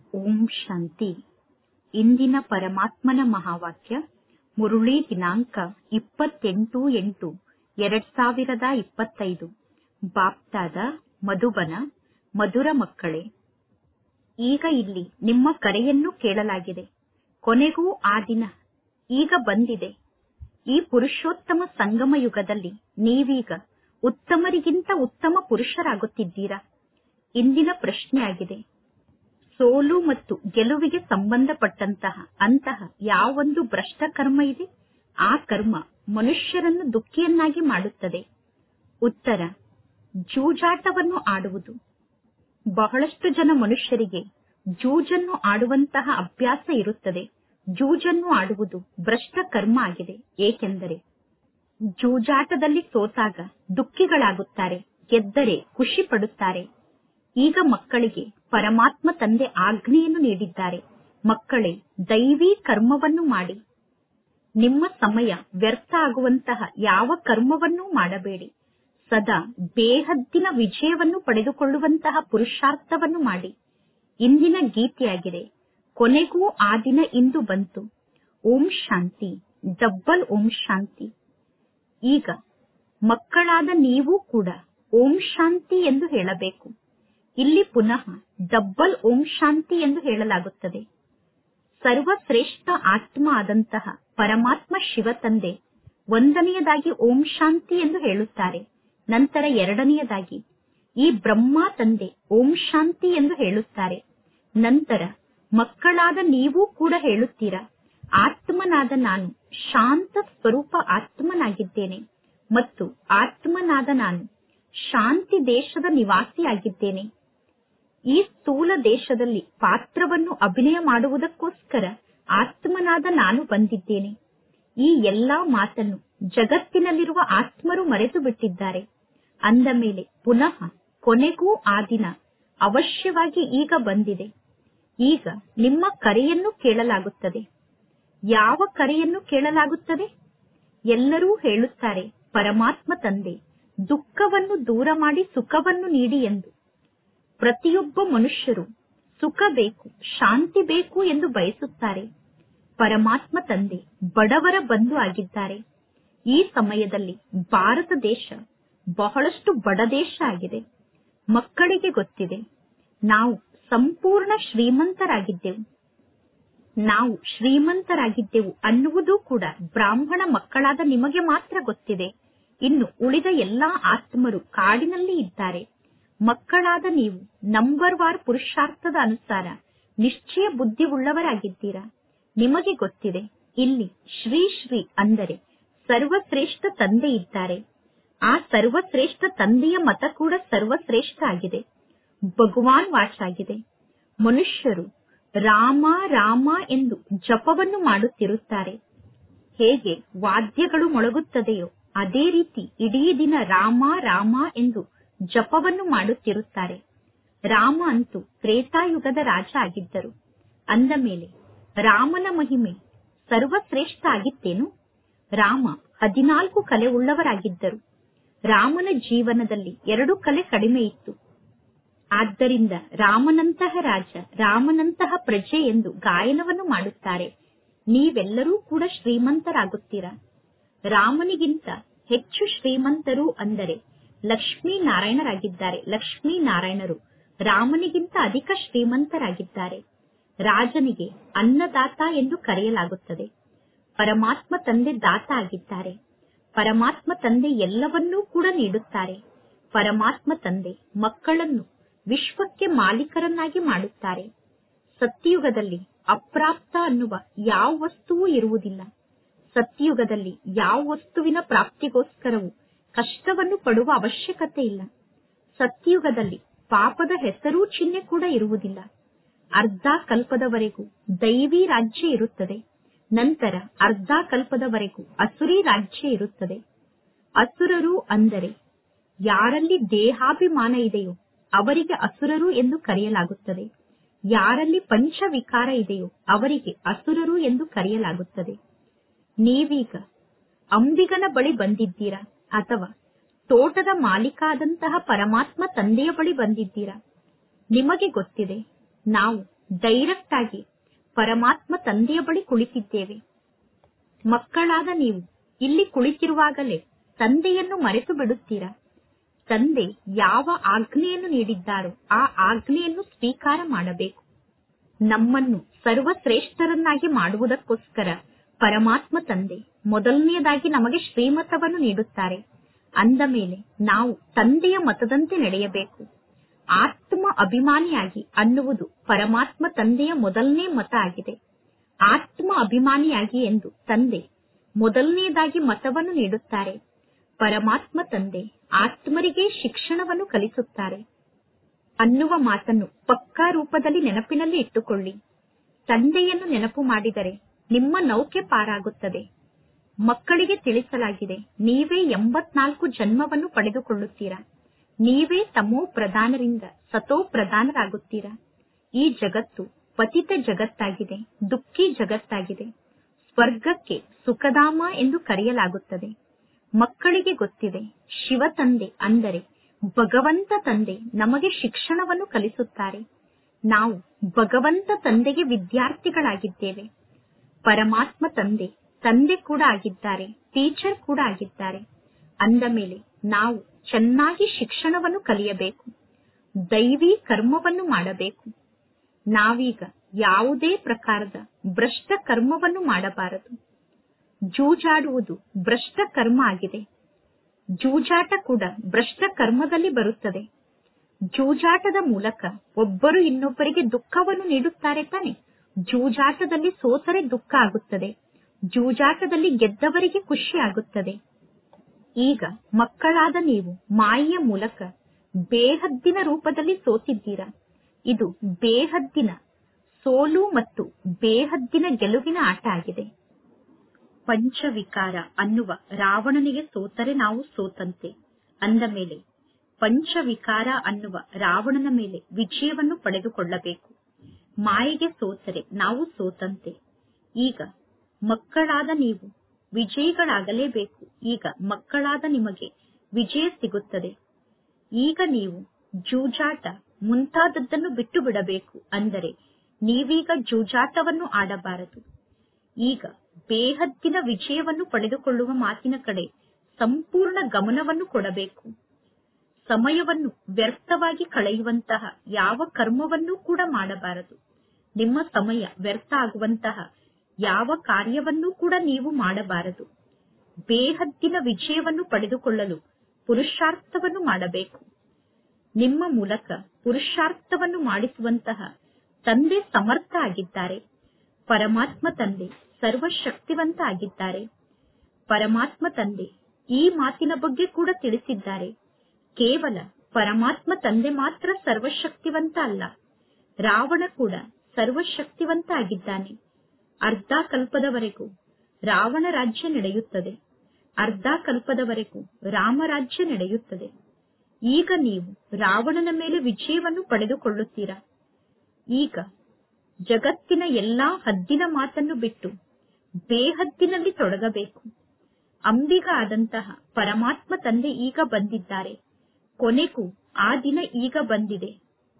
ಓಂ ಶಾಂತಿ ಇಂದಿನ ಪರಮಾತ್ಮನ ಮಹಾವಾಕ್ಯ ಮುರುಳಿ ದಿನಾಂಕ ಇಪ್ಪತ್ತೆಂಟು ಎಂಟು ಎರಡ್ ಸಾವಿರದ ಇಪ್ಪತ್ತೈದು ಬಾಪ್ತಾದ ಮಧುಬನ ಮಧುರ ಮಕ್ಕಳೇ ಈಗ ಇಲ್ಲಿ ನಿಮ್ಮ ಕರೆಯನ್ನು ಕೇಳಲಾಗಿದೆ ಕೊನೆಗೂ ಆ ದಿನ ಈಗ ಬಂದಿದೆ ಈ ಪುರುಷೋತ್ತಮ ಸಂಗಮ ಯುಗದಲ್ಲಿ ನೀವೀಗ ಉತ್ತಮರಿಗಿಂತ ಉತ್ತಮ ಪುರುಷರಾಗುತ್ತಿದ್ದೀರಾ ಇಂದಿನ ಪ್ರಶ್ನೆಯಾಗಿದೆ ಸೋಲು ಮತ್ತು ಗೆಲುವಿಗೆ ಸಂಬಂಧಪಟ್ಟಂತಹ ಅಂತಹ ಯಾವೊಂದು ಭ್ರಷ್ಟ ಕರ್ಮ ಇದೆ ಆ ಕರ್ಮ ಮನುಷ್ಯರನ್ನು ದುಃಖಿಯನ್ನಾಗಿ ಮಾಡುತ್ತದೆ ಉತ್ತರ ಜೂಜಾಟವನ್ನು ಆಡುವುದು ಬಹಳಷ್ಟು ಜನ ಮನುಷ್ಯರಿಗೆ ಜೂಜನ್ನು ಆಡುವಂತಹ ಅಭ್ಯಾಸ ಇರುತ್ತದೆ ಜೂಜನ್ನು ಆಡುವುದು ಭ್ರಷ್ಟ ಕರ್ಮ ಆಗಿದೆ ಏಕೆಂದರೆ ಜೂಜಾಟದಲ್ಲಿ ಸೋತಾಗ ದುಃಖಿಗಳಾಗುತ್ತಾರೆ ಗೆದ್ದರೆ ಖುಷಿ ಪಡುತ್ತಾರೆ ಈಗ ಮಕ್ಕಳಿಗೆ ಪರಮಾತ್ಮ ತಂದೆ ಆಜ್ಞೆಯನ್ನು ನೀಡಿದ್ದಾರೆ ಮಕ್ಕಳೇ ದೈವಿ ಕರ್ಮವನ್ನು ಮಾಡಿ ನಿಮ್ಮ ಸಮಯ ವ್ಯರ್ಥ ಆಗುವಂತಹ ಯಾವ ಕರ್ಮವನ್ನೂ ಮಾಡಬೇಡಿ ಸದಾ ಬೇಹದ್ದಿನ ವಿಜಯವನ್ನು ಪಡೆದುಕೊಳ್ಳುವಂತಹ ಪುರುಷಾರ್ಥವನ್ನು ಮಾಡಿ ಇಂದಿನ ಗೀತೆಯಾಗಿದೆ ಕೊನೆಗೂ ಆ ದಿನ ಇಂದು ಬಂತು ಓಂ ಶಾಂತಿ ಡಬ್ಬಲ್ ಓಂ ಶಾಂತಿ ಈಗ ಮಕ್ಕಳಾದ ನೀವು ಕೂಡ ಓಂ ಶಾಂತಿ ಎಂದು ಹೇಳಬೇಕು ಇಲ್ಲಿ ಪುನಃ ಡಬ್ಬಲ್ ಓಂ ಶಾಂತಿ ಎಂದು ಹೇಳಲಾಗುತ್ತದೆ ಸರ್ವಶ್ರೇಷ್ಠ ಆತ್ಮ ಆದಂತಹ ಪರಮಾತ್ಮ ಶಿವ ತಂದೆ ಒಂದನೆಯದಾಗಿ ಓಂ ಶಾಂತಿ ಎಂದು ಹೇಳುತ್ತಾರೆ ನಂತರ ಎರಡನೆಯದಾಗಿ ಈ ಬ್ರಹ್ಮ ತಂದೆ ಓಂ ಶಾಂತಿ ಎಂದು ಹೇಳುತ್ತಾರೆ ನಂತರ ಮಕ್ಕಳಾದ ನೀವು ಕೂಡ ಹೇಳುತ್ತೀರಾ ಆತ್ಮನಾದ ನಾನು ಶಾಂತ ಸ್ವರೂಪ ಆತ್ಮನಾಗಿದ್ದೇನೆ ಮತ್ತು ಆತ್ಮನಾದ ನಾನು ಶಾಂತಿ ದೇಶದ ನಿವಾಸಿಯಾಗಿದ್ದೇನೆ ಈ ಸ್ಥೂಲ ದೇಶದಲ್ಲಿ ಪಾತ್ರವನ್ನು ಅಭಿನಯ ಮಾಡುವುದಕ್ಕೋಸ್ಕರ ಆತ್ಮನಾದ ನಾನು ಬಂದಿದ್ದೇನೆ ಈ ಎಲ್ಲಾ ಮಾತನ್ನು ಜಗತ್ತಿನಲ್ಲಿರುವ ಆತ್ಮರು ಮರೆತು ಬಿಟ್ಟಿದ್ದಾರೆ ಅಂದ ಮೇಲೆ ಪುನಃ ಕೊನೆಗೂ ಆ ದಿನ ಅವಶ್ಯವಾಗಿ ಈಗ ಬಂದಿದೆ ಈಗ ನಿಮ್ಮ ಕರೆಯನ್ನು ಕೇಳಲಾಗುತ್ತದೆ ಯಾವ ಕರೆಯನ್ನು ಕೇಳಲಾಗುತ್ತದೆ ಎಲ್ಲರೂ ಹೇಳುತ್ತಾರೆ ಪರಮಾತ್ಮ ತಂದೆ ದುಃಖವನ್ನು ದೂರ ಮಾಡಿ ಸುಖವನ್ನು ನೀಡಿ ಎಂದು ಪ್ರತಿಯೊಬ್ಬ ಮನುಷ್ಯರು ಸುಖ ಬೇಕು ಶಾಂತಿ ಬೇಕು ಎಂದು ಬಯಸುತ್ತಾರೆ ಪರಮಾತ್ಮ ತಂದೆ ಬಡವರ ಬಂಧು ಆಗಿದ್ದಾರೆ ಈ ಸಮಯದಲ್ಲಿ ಭಾರತ ದೇಶ ಬಹಳಷ್ಟು ಬಡ ದೇಶ ಆಗಿದೆ ಮಕ್ಕಳಿಗೆ ಗೊತ್ತಿದೆ ನಾವು ಸಂಪೂರ್ಣ ಶ್ರೀಮಂತರಾಗಿದ್ದೆವು ನಾವು ಶ್ರೀಮಂತರಾಗಿದ್ದೆವು ಅನ್ನುವುದು ಕೂಡ ಬ್ರಾಹ್ಮಣ ಮಕ್ಕಳಾದ ನಿಮಗೆ ಮಾತ್ರ ಗೊತ್ತಿದೆ ಇನ್ನು ಉಳಿದ ಎಲ್ಲಾ ಆತ್ಮರು ಕಾಡಿನಲ್ಲಿ ಇದ್ದಾರೆ ಮಕ್ಕಳಾದ ನೀವು ನಂಬರ್ ವಾರ್ ಪುರುಷಾರ್ಥದ ಅನುಸಾರ ನಿಶ್ಚಯ ಬುದ್ಧಿ ಉಳ್ಳವರಾಗಿದ್ದೀರಾ ನಿಮಗೆ ಗೊತ್ತಿದೆ ಇಲ್ಲಿ ಶ್ರೀ ಶ್ರೀ ಅಂದರೆ ಸರ್ವಶ್ರೇಷ್ಠ ತಂದೆ ಇದ್ದಾರೆ ಆ ಸರ್ವಶ್ರೇಷ್ಠ ತಂದೆಯ ಮತ ಕೂಡ ಸರ್ವಶ್ರೇಷ್ಠ ಆಗಿದೆ ಭಗವಾನ್ ವಾಚಾಗಿದೆ ಮನುಷ್ಯರು ರಾಮ ರಾಮ ಎಂದು ಜಪವನ್ನು ಮಾಡುತ್ತಿರುತ್ತಾರೆ ಹೇಗೆ ವಾದ್ಯಗಳು ಮೊಳಗುತ್ತದೆಯೋ ಅದೇ ರೀತಿ ಇಡೀ ದಿನ ರಾಮ ರಾಮ ಎಂದು ಜಪವನ್ನು ಮಾಡುತ್ತಿರುತ್ತಾರೆ ರಾಮ ಅಂತೂ ತ್ರೇತಾಯುಗದ ರಾಜ ಆಗಿದ್ದರು ಅಂದ ಮೇಲೆ ರಾಮನ ಮಹಿಮೆ ಸರ್ವಶ್ರೇಷ್ಠ ಆಗಿತ್ತೇನು ರಾಮ ಹದಿನಾಲ್ಕು ಕಲೆ ಉಳ್ಳವರಾಗಿದ್ದರು ರಾಮನ ಜೀವನದಲ್ಲಿ ಎರಡು ಕಲೆ ಕಡಿಮೆ ಇತ್ತು ಆದ್ದರಿಂದ ರಾಮನಂತಹ ರಾಜ ರಾಮನಂತಹ ಪ್ರಜೆ ಎಂದು ಗಾಯನವನ್ನು ಮಾಡುತ್ತಾರೆ ನೀವೆಲ್ಲರೂ ಕೂಡ ಶ್ರೀಮಂತರಾಗುತ್ತೀರಾ ರಾಮನಿಗಿಂತ ಹೆಚ್ಚು ಶ್ರೀಮಂತರು ಅಂದರೆ ಲಕ್ಷ್ಮೀನಾರಾಯಣರಾಗಿದ್ದಾರೆ ಲಕ್ಷ್ಮೀನಾರಾಯಣರು ರಾಮನಿಗಿಂತ ಅಧಿಕ ಶ್ರೀಮಂತರಾಗಿದ್ದಾರೆ ರಾಜನಿಗೆ ಅನ್ನದಾತ ಎಂದು ಕರೆಯಲಾಗುತ್ತದೆ ಪರಮಾತ್ಮ ತಂದೆ ದಾತ ಆಗಿದ್ದಾರೆ ಪರಮಾತ್ಮ ತಂದೆ ಎಲ್ಲವನ್ನೂ ಕೂಡ ನೀಡುತ್ತಾರೆ ಪರಮಾತ್ಮ ತಂದೆ ಮಕ್ಕಳನ್ನು ವಿಶ್ವಕ್ಕೆ ಮಾಲೀಕರನ್ನಾಗಿ ಮಾಡುತ್ತಾರೆ ಸತ್ಯಯುಗದಲ್ಲಿ ಅಪ್ರಾಪ್ತ ಅನ್ನುವ ಯಾವ ವಸ್ತುವೂ ಇರುವುದಿಲ್ಲ ಸತ್ಯಯುಗದಲ್ಲಿ ಯಾವ ವಸ್ತುವಿನ ಪ್ರಾಪ್ತಿಗೋಸ್ಕರವೂ ಕಷ್ಟವನ್ನು ಪಡುವ ಅವಶ್ಯಕತೆ ಇಲ್ಲ ಸತ್ಯಯುಗದಲ್ಲಿ ಪಾಪದ ಹೆಸರೂ ಚಿಹ್ನೆ ಕೂಡ ಇರುವುದಿಲ್ಲ ಅರ್ಧ ಕಲ್ಪದವರೆಗೂ ದೈವಿ ರಾಜ್ಯ ಇರುತ್ತದೆ ನಂತರ ಅರ್ಧ ಕಲ್ಪದವರೆಗೂ ಅಸುರಿ ರಾಜ್ಯ ಇರುತ್ತದೆ ಅಸುರರು ಅಂದರೆ ಯಾರಲ್ಲಿ ದೇಹಾಭಿಮಾನ ಇದೆಯೋ ಅವರಿಗೆ ಅಸುರರು ಎಂದು ಕರೆಯಲಾಗುತ್ತದೆ ಯಾರಲ್ಲಿ ಪಂಚವಿಕಾರ ಇದೆಯೋ ಅವರಿಗೆ ಅಸುರರು ಎಂದು ಕರೆಯಲಾಗುತ್ತದೆ ನೀವೀಗ ಅಂಬಿಗನ ಬಳಿ ಬಂದಿದ್ದೀರಾ ಅಥವಾ ತೋಟದ ಮಾಲೀಕ ಆದಂತಹ ಪರಮಾತ್ಮ ತಂದೆಯ ಬಳಿ ಬಂದಿದ್ದೀರಾ ನಿಮಗೆ ಗೊತ್ತಿದೆ ನಾವು ಡೈರೆಕ್ಟ್ ಆಗಿ ಪರಮಾತ್ಮ ತಂದೆಯ ಬಳಿ ಕುಳಿತಿದ್ದೇವೆ ಮಕ್ಕಳಾದ ನೀವು ಇಲ್ಲಿ ಕುಳಿತಿರುವಾಗಲೇ ತಂದೆಯನ್ನು ಮರೆತು ಬಿಡುತ್ತೀರಾ ತಂದೆ ಯಾವ ಆಜ್ಞೆಯನ್ನು ನೀಡಿದ್ದಾರೋ ಆ ಆಜ್ಞೆಯನ್ನು ಸ್ವೀಕಾರ ಮಾಡಬೇಕು ನಮ್ಮನ್ನು ಸರ್ವಶ್ರೇಷ್ಠರನ್ನಾಗಿ ಮಾಡುವುದಕ್ಕೋಸ್ಕರ ಪರಮಾತ್ಮ ತಂದೆ ಮೊದಲನೆಯದಾಗಿ ನಮಗೆ ಶ್ರೀಮತವನ್ನು ನೀಡುತ್ತಾರೆ ಅಂದ ಮೇಲೆ ನಾವು ತಂದೆಯ ಮತದಂತೆ ನಡೆಯಬೇಕು ಆತ್ಮ ಅಭಿಮಾನಿಯಾಗಿ ಅನ್ನುವುದು ಪರಮಾತ್ಮ ತಂದೆಯ ಮೊದಲನೇ ಮತ ಆಗಿದೆ ಆತ್ಮ ಅಭಿಮಾನಿಯಾಗಿ ಎಂದು ತಂದೆ ಮೊದಲನೆಯದಾಗಿ ಮತವನ್ನು ನೀಡುತ್ತಾರೆ ಪರಮಾತ್ಮ ತಂದೆ ಆತ್ಮರಿಗೆ ಶಿಕ್ಷಣವನ್ನು ಕಲಿಸುತ್ತಾರೆ ಅನ್ನುವ ಮಾತನ್ನು ಪಕ್ಕಾ ರೂಪದಲ್ಲಿ ನೆನಪಿನಲ್ಲಿ ಇಟ್ಟುಕೊಳ್ಳಿ ತಂದೆಯನ್ನು ನೆನಪು ಮಾಡಿದರೆ ನಿಮ್ಮ ನೌಕೆ ಪಾರಾಗುತ್ತದೆ ಮಕ್ಕಳಿಗೆ ತಿಳಿಸಲಾಗಿದೆ ನೀವೇ ಎಂಬತ್ನಾಲ್ಕು ಜನ್ಮವನ್ನು ಪಡೆದುಕೊಳ್ಳುತ್ತೀರಾ ನೀವೇ ತಮೋ ಪ್ರಧಾನರಿಂದ ಸತೋ ಪ್ರಧಾನರಾಗುತ್ತೀರಾ ಈ ಜಗತ್ತು ಪತಿತ ಜಗತ್ತಾಗಿದೆ ದುಃಖಿ ಜಗತ್ತಾಗಿದೆ ಸ್ವರ್ಗಕ್ಕೆ ಸುಖಧಾಮ ಎಂದು ಕರೆಯಲಾಗುತ್ತದೆ ಮಕ್ಕಳಿಗೆ ಗೊತ್ತಿದೆ ಶಿವ ತಂದೆ ಅಂದರೆ ಭಗವಂತ ತಂದೆ ನಮಗೆ ಶಿಕ್ಷಣವನ್ನು ಕಲಿಸುತ್ತಾರೆ ನಾವು ಭಗವಂತ ತಂದೆಗೆ ವಿದ್ಯಾರ್ಥಿಗಳಾಗಿದ್ದೇವೆ ಪರಮಾತ್ಮ ತಂದೆ ತಂದೆ ಕೂಡ ಆಗಿದ್ದಾರೆ ಟೀಚರ್ ಕೂಡ ಆಗಿದ್ದಾರೆ ಅಂದ ಮೇಲೆ ನಾವು ಚೆನ್ನಾಗಿ ಶಿಕ್ಷಣವನ್ನು ಕಲಿಯಬೇಕು ದೈವಿ ಕರ್ಮವನ್ನು ಮಾಡಬೇಕು ನಾವೀಗ ಯಾವುದೇ ಪ್ರಕಾರದ ಭ್ರಷ್ಟ ಕರ್ಮವನ್ನು ಮಾಡಬಾರದು ಜೂಜಾಡುವುದು ಭ್ರಷ್ಟ ಕರ್ಮ ಆಗಿದೆ ಜೂಜಾಟ ಕೂಡ ಭ್ರಷ್ಟ ಕರ್ಮದಲ್ಲಿ ಬರುತ್ತದೆ ಜೂಜಾಟದ ಮೂಲಕ ಒಬ್ಬರು ಇನ್ನೊಬ್ಬರಿಗೆ ದುಃಖವನ್ನು ನೀಡುತ್ತಾರೆ ತಾನೆ ಜೂಜಾಟದಲ್ಲಿ ಸೋತರೆ ದುಃಖ ಆಗುತ್ತದೆ ಜೂಜಾಟದಲ್ಲಿ ಗೆದ್ದವರಿಗೆ ಖುಷಿ ಆಗುತ್ತದೆ ಈಗ ಮಕ್ಕಳಾದ ನೀವು ಮಾಯೆಯ ಮೂಲಕ ಬೇಹದ್ದಿನ ರೂಪದಲ್ಲಿ ಸೋತಿದ್ದೀರಾ ಇದು ಬೇಹದ್ದಿನ ಸೋಲು ಮತ್ತು ಬೇಹದ್ದಿನ ಗೆಲುವಿನ ಆಟ ಆಗಿದೆ ಪಂಚವಿಕಾರ ಅನ್ನುವ ರಾವಣನಿಗೆ ಸೋತರೆ ನಾವು ಸೋತಂತೆ ಅಂದ ಮೇಲೆ ಪಂಚವಿಕಾರ ಅನ್ನುವ ರಾವಣನ ಮೇಲೆ ವಿಜಯವನ್ನು ಪಡೆದುಕೊಳ್ಳಬೇಕು ಮಾಯೆಗೆ ಸೋತರೆ ನಾವು ಸೋತಂತೆ ಈಗ ಮಕ್ಕಳಾದ ನೀವು ವಿಜಯಿಗಳಾಗಲೇಬೇಕು ಈಗ ಮಕ್ಕಳಾದ ನಿಮಗೆ ವಿಜಯ ಸಿಗುತ್ತದೆ ಈಗ ನೀವು ಜೂಜಾಟ ಮುಂತಾದದ್ದನ್ನು ಬಿಟ್ಟು ಬಿಡಬೇಕು ಅಂದರೆ ನೀವೀಗ ಜೂಜಾಟವನ್ನು ಆಡಬಾರದು ಈಗ ಬೇಹದ್ದಿನ ವಿಜಯವನ್ನು ಪಡೆದುಕೊಳ್ಳುವ ಮಾತಿನ ಕಡೆ ಸಂಪೂರ್ಣ ಗಮನವನ್ನು ಕೊಡಬೇಕು ಸಮಯವನ್ನು ವ್ಯರ್ಥವಾಗಿ ಕಳೆಯುವಂತಹ ಯಾವ ಕರ್ಮವನ್ನೂ ಕೂಡ ಮಾಡಬಾರದು ನಿಮ್ಮ ಸಮಯ ವ್ಯರ್ಥ ಆಗುವಂತಹ ಯಾವ ಕಾರ್ಯವನ್ನೂ ಕೂಡ ನೀವು ಮಾಡಬಾರದು ಬೇಹದ್ದಿನ ವಿಜಯವನ್ನು ಪಡೆದುಕೊಳ್ಳಲು ಪುರುಷಾರ್ಥವನ್ನು ಮಾಡಬೇಕು ನಿಮ್ಮ ಮೂಲಕ ಪುರುಷಾರ್ಥವನ್ನು ಮಾಡಿಸುವಂತಹ ತಂದೆ ಸಮರ್ಥ ಆಗಿದ್ದಾರೆ ಪರಮಾತ್ಮ ತಂದೆ ಸರ್ವಶಕ್ತಿವಂತ ಆಗಿದ್ದಾರೆ ಪರಮಾತ್ಮ ತಂದೆ ಈ ಮಾತಿನ ಬಗ್ಗೆ ಕೂಡ ತಿಳಿಸಿದ್ದಾರೆ ಕೇವಲ ಪರಮಾತ್ಮ ತಂದೆ ಮಾತ್ರ ಸರ್ವಶಕ್ತಿವಂತ ಅಲ್ಲ ರಾವಣ ಕೂಡ ಸರ್ವಶಕ್ತಿವಂತ ಆಗಿದ್ದಾನೆ ಅರ್ಧ ಕಲ್ಪದವರೆಗೂ ರಾವಣ ರಾಜ್ಯ ನಡೆಯುತ್ತದೆ ಅರ್ಧ ಕಲ್ಪದವರೆಗೂ ರಾಮರಾಜ್ಯ ನಡೆಯುತ್ತದೆ ಈಗ ನೀವು ರಾವಣನ ಮೇಲೆ ವಿಜಯವನ್ನು ಪಡೆದುಕೊಳ್ಳುತ್ತೀರಾ ಈಗ ಜಗತ್ತಿನ ಎಲ್ಲಾ ಹದ್ದಿನ ಮಾತನ್ನು ಬಿಟ್ಟು ಬೇಹದ್ದಿನಲ್ಲಿ ತೊಡಗಬೇಕು ಅಂಬಿಗ ಆದಂತಹ ಪರಮಾತ್ಮ ತಂದೆ ಈಗ ಬಂದಿದ್ದಾರೆ ಕೊನೆಗೂ ಆ ದಿನ ಈಗ ಬಂದಿದೆ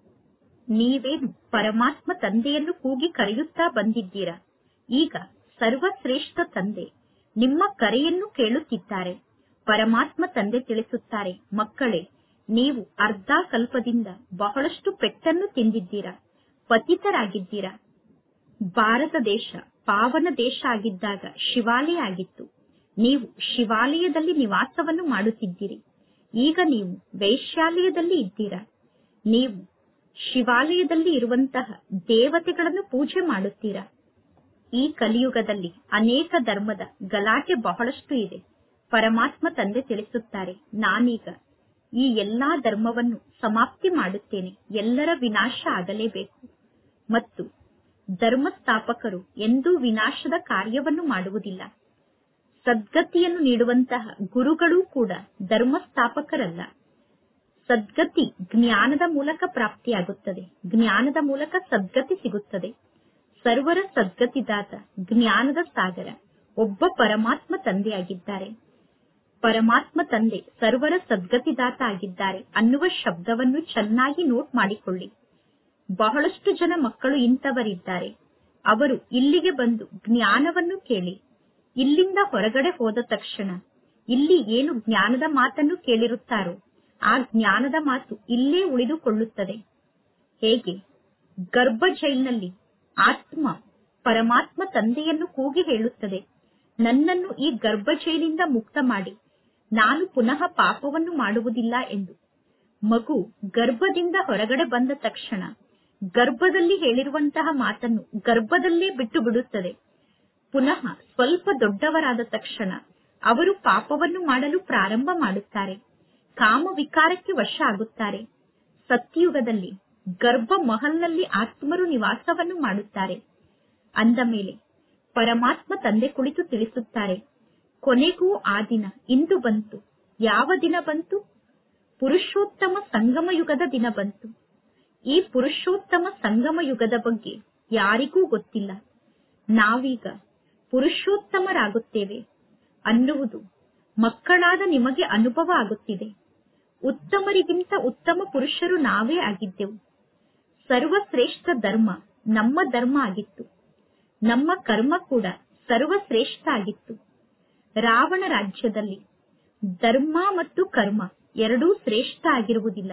ನೀವೇನು ಪರಮಾತ್ಮ ತಂದೆಯನ್ನು ಕೂಗಿ ಕರೆಯುತ್ತಾ ಬಂದಿದ್ದೀರಾ ಈಗ ಸರ್ವಶ್ರೇಷ್ಠ ತಂದೆ ನಿಮ್ಮ ಕರೆಯನ್ನು ಕೇಳುತ್ತಿದ್ದಾರೆ ಪರಮಾತ್ಮ ತಂದೆ ತಿಳಿಸುತ್ತಾರೆ ಮಕ್ಕಳೇ ನೀವು ಅರ್ಧ ಕಲ್ಪದಿಂದ ಬಹಳಷ್ಟು ಪೆಟ್ಟನ್ನು ತಿಂದಿದ್ದೀರಾ ಪತಿತರಾಗಿದ್ದೀರಾ ಭಾರತ ದೇಶ ಪಾವನ ದೇಶ ಆಗಿದ್ದಾಗ ಶಿವಾಲಯ ಆಗಿತ್ತು ನೀವು ಶಿವಾಲಯದಲ್ಲಿ ನಿವಾಸವನ್ನು ಮಾಡುತ್ತಿದ್ದೀರಿ ಈಗ ನೀವು ವೈಶ್ಯಾಲಯದಲ್ಲಿ ಇದ್ದೀರಾ ನೀವು ಶಿವಾಲಯದಲ್ಲಿ ಇರುವಂತಹ ದೇವತೆಗಳನ್ನು ಪೂಜೆ ಮಾಡುತ್ತೀರಾ ಈ ಕಲಿಯುಗದಲ್ಲಿ ಅನೇಕ ಧರ್ಮದ ಗಲಾಟೆ ಬಹಳಷ್ಟು ಇದೆ ಪರಮಾತ್ಮ ತಂದೆ ತಿಳಿಸುತ್ತಾರೆ ನಾನೀಗ ಈ ಎಲ್ಲಾ ಧರ್ಮವನ್ನು ಸಮಾಪ್ತಿ ಮಾಡುತ್ತೇನೆ ಎಲ್ಲರ ವಿನಾಶ ಆಗಲೇಬೇಕು ಮತ್ತು ಧರ್ಮಸ್ಥಾಪಕರು ಎಂದೂ ವಿನಾಶದ ಕಾರ್ಯವನ್ನು ಮಾಡುವುದಿಲ್ಲ ಸದ್ಗತಿಯನ್ನು ನೀಡುವಂತಹ ಗುರುಗಳೂ ಕೂಡ ಧರ್ಮಸ್ಥಾಪಕರಲ್ಲ ಸದ್ಗತಿ ಜ್ಞಾನದ ಮೂಲಕ ಪ್ರಾಪ್ತಿಯಾಗುತ್ತದೆ ಜ್ಞಾನದ ಮೂಲಕ ಸದ್ಗತಿ ಸಿಗುತ್ತದೆ ಸರ್ವರ ಸದ್ಗತಿದಾತ ಜ್ಞಾನದ ಸಾಗರ ಒಬ್ಬ ಪರಮಾತ್ಮ ತಂದೆಯಾಗಿದ್ದಾರೆ ಪರಮಾತ್ಮ ತಂದೆ ಸರ್ವರ ಸದ್ಗತಿದಾತ ಆಗಿದ್ದಾರೆ ಅನ್ನುವ ಶಬ್ದವನ್ನು ಚೆನ್ನಾಗಿ ನೋಟ್ ಮಾಡಿಕೊಳ್ಳಿ ಬಹಳಷ್ಟು ಜನ ಮಕ್ಕಳು ಇಂಥವರಿದ್ದಾರೆ ಅವರು ಇಲ್ಲಿಗೆ ಬಂದು ಜ್ಞಾನವನ್ನು ಕೇಳಿ ಇಲ್ಲಿಂದ ಹೊರಗಡೆ ಹೋದ ತಕ್ಷಣ ಇಲ್ಲಿ ಏನು ಜ್ಞಾನದ ಮಾತನ್ನು ಕೇಳಿರುತ್ತಾರೋ ಆ ಜ್ಞಾನದ ಮಾತು ಇಲ್ಲೇ ಉಳಿದುಕೊಳ್ಳುತ್ತದೆ ಹೇಗೆ ಗರ್ಭ ಜೈಲ್ನಲ್ಲಿ ಆತ್ಮ ಪರಮಾತ್ಮ ತಂದೆಯನ್ನು ಕೂಗಿ ಹೇಳುತ್ತದೆ ನನ್ನನ್ನು ಈ ಗರ್ಭ ಜೈಲಿಂದ ಮುಕ್ತ ಮಾಡಿ ನಾನು ಪುನಃ ಪಾಪವನ್ನು ಮಾಡುವುದಿಲ್ಲ ಎಂದು ಮಗು ಗರ್ಭದಿಂದ ಹೊರಗಡೆ ಬಂದ ತಕ್ಷಣ ಗರ್ಭದಲ್ಲಿ ಹೇಳಿರುವಂತಹ ಮಾತನ್ನು ಗರ್ಭದಲ್ಲೇ ಬಿಟ್ಟು ಬಿಡುತ್ತದೆ ಪುನಃ ಸ್ವಲ್ಪ ದೊಡ್ಡವರಾದ ತಕ್ಷಣ ಅವರು ಪಾಪವನ್ನು ಮಾಡಲು ಪ್ರಾರಂಭ ಮಾಡುತ್ತಾರೆ ಕಾಮ ವಿಕಾರಕ್ಕೆ ವಶ ಆಗುತ್ತಾರೆ ಸತ್ಯಯುಗದಲ್ಲಿ ಗರ್ಭ ಮಹಲ್ನಲ್ಲಿ ಆತ್ಮರು ನಿವಾಸವನ್ನು ಮಾಡುತ್ತಾರೆ ಅಂದ ಮೇಲೆ ಪರಮಾತ್ಮ ತಂದೆ ಕುಳಿತು ತಿಳಿಸುತ್ತಾರೆ ಕೊನೆಗೂ ಆ ದಿನ ಇಂದು ಬಂತು ಯಾವ ದಿನ ಬಂತು ಪುರುಷೋತ್ತಮ ಸಂಗಮ ಯುಗದ ದಿನ ಬಂತು ಈ ಪುರುಷೋತ್ತಮ ಸಂಗಮ ಯುಗದ ಬಗ್ಗೆ ಯಾರಿಗೂ ಗೊತ್ತಿಲ್ಲ ನಾವೀಗ ಪುರುಷೋತ್ತಮರಾಗುತ್ತೇವೆ ಅನ್ನುವುದು ಮಕ್ಕಳಾದ ನಿಮಗೆ ಅನುಭವ ಆಗುತ್ತಿದೆ ಉತ್ತಮರಿಗಿಂತ ಉತ್ತಮ ಪುರುಷರು ನಾವೇ ಆಗಿದ್ದೆವು ಸರ್ವಶ್ರೇಷ್ಠ ಧರ್ಮ ನಮ್ಮ ಧರ್ಮ ಆಗಿತ್ತು ನಮ್ಮ ಕರ್ಮ ಕೂಡ ಸರ್ವಶ್ರೇಷ್ಠ ಆಗಿತ್ತು ರಾವಣ ರಾಜ್ಯದಲ್ಲಿ ಧರ್ಮ ಮತ್ತು ಕರ್ಮ ಎರಡೂ ಶ್ರೇಷ್ಠ ಆಗಿರುವುದಿಲ್ಲ